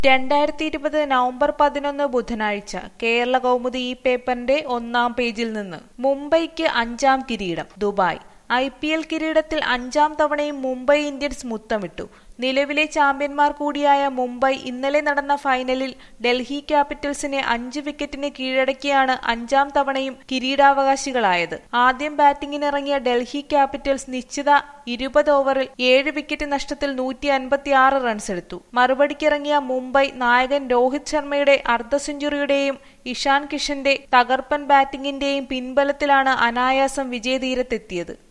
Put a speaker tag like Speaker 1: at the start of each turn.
Speaker 1: രണ്ടായിരത്തി ഇരുപത് നവംബർ പതിനൊന്ന് ബുധനാഴ്ച കേരള കൗമുദി ഈ പേപ്പറിന്റെ ഒന്നാം പേജിൽ നിന്ന് മുംബൈക്ക് അഞ്ചാം കിരീടം ദുബായ് ഐ പി എൽ കിരീടത്തിൽ അഞ്ചാം തവണയും മുംബൈ ഇന്ത്യൻസ് മുത്തമിട്ടു നിലവിലെ ചാമ്പ്യന്മാർ കൂടിയായ മുംബൈ ഇന്നലെ നടന്ന ഫൈനലിൽ ഡൽഹി ക്യാപിറ്റൽസിനെ അഞ്ച് വിക്കറ്റിന് കീഴടക്കിയാണ് അഞ്ചാം തവണയും കിരീടാവകാശികളായത് ആദ്യം ബാറ്റിംഗിനിറങ്ങിയ ഡൽഹി ക്യാപിറ്റൽസ് നിശ്ചിത ഇരുപത് ഓവറിൽ ഏഴ് വിക്കറ്റ് നഷ്ടത്തിൽ നൂറ്റി അൻപത്തിയാറ് റൺസെടുത്തു മറുപടിക്കിറങ്ങിയ മുംബൈ നായകൻ രോഹിത് ശർമ്മയുടെ അർദ്ധ സെഞ്ചുറിയുടെയും ഇഷാൻ കിഷന്റെ തകർപ്പൻ ബാറ്റിംഗിന്റെയും പിൻബലത്തിലാണ് അനായാസം വിജയതീരത്തെത്തിയത്